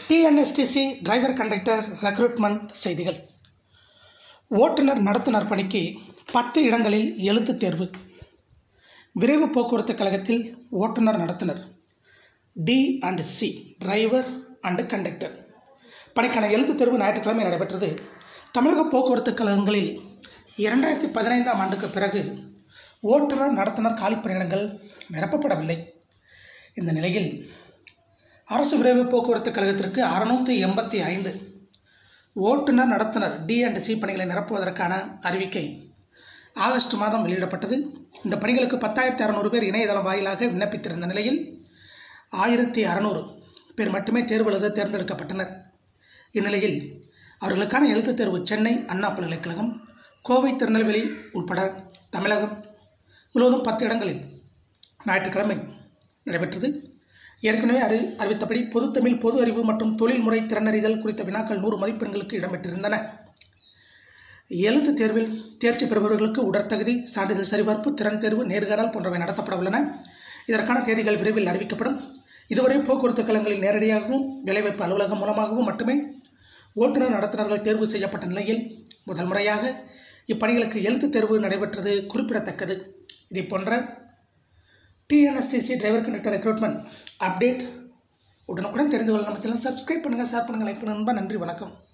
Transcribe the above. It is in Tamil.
டிஎன்எஸ்டிசி டிரைவர் கண்டக்டர் ரெக்ரூட்மெண்ட் செய்திகள் ஓட்டுநர் நடத்துனர் பணிக்கு பத்து இடங்களில் எழுத்துத் தேர்வு விரைவு போக்குவரத்து கழகத்தில் ஓட்டுநர் நடத்துனர் T and C driver and conductor பணிக்கான எழுத்துத் தேர்வு ஞாயிற்றுக்கிழமை நடைபெற்றது தமிழக போக்குவரத்து கழகங்களில் இரண்டாயிரத்தி பதினைந்தாம் ஆண்டுக்கு பிறகு ஓட்டுநர் நடத்துனர் காலிப்பணியிடங்கள் நிரப்பப்படவில்லை இந்த நிலையில் அரசு விரைவு போக்குவரத்து கழகத்திற்கு அறுநூற்றி எண்பத்தி ஐந்து ஓட்டுநர் நடத்துனர் டி அண்ட் சி பணிகளை நிரப்புவதற்கான அறிவிக்கை ஆகஸ்ட் மாதம் வெளியிடப்பட்டது இந்த பணிகளுக்கு பத்தாயிரத்தி அறநூறு பேர் இணையதளம் வாயிலாக விண்ணப்பித்திருந்த நிலையில் ஆயிரத்தி அறநூறு பேர் மட்டுமே தேர்வு எழுத தேர்ந்தெடுக்கப்பட்டனர் இந்நிலையில் அவர்களுக்கான எழுத்துத் தேர்வு சென்னை அண்ணா பல்கலைக்கழகம் கோவை திருநெல்வேலி உட்பட தமிழகம் முழுவதும் பத்து இடங்களில் ஞாயிற்றுக்கிழமை நடைபெற்றது ஏற்கனவே அறி அறிவித்தபடி பொதுத்தமிழ் பொது அறிவு மற்றும் தொழில்முறை திறனறிதல் குறித்த வினாக்கள் நூறு மதிப்பெண்களுக்கு இடம்பெற்றிருந்தன எழுத்து தேர்வில் தேர்ச்சி பெறுபவர்களுக்கு உடற்தகுதி சான்றிதழ் சரிபார்ப்பு திறன் தேர்வு நேர்காணல் போன்றவை நடத்தப்பட உள்ளன இதற்கான தேதிகள் விரைவில் அறிவிக்கப்படும் இதுவரை போக்குவரத்து கழகங்களில் நேரடியாகவும் வேலைவாய்ப்பு அலுவலகம் மூலமாகவும் மட்டுமே ஓட்டுநர் நடத்துனர்கள் தேர்வு செய்யப்பட்ட நிலையில் முதல் முறையாக இப்பணிகளுக்கு எழுத்துத் தேர்வு நடைபெற்றது குறிப்பிடத்தக்கது இதை போன்ற TNSTC driver conductor recruitment update உடனுக்குடன் தெரிந்து கொள்ள நம்ம சேனல் சப்ஸ்கிரைப் பண்ணுங்கள் ஷேர் பண்ணுங்கள் லைக் பண்ணுங்கள் நண்பா நன்றி வணக்கம்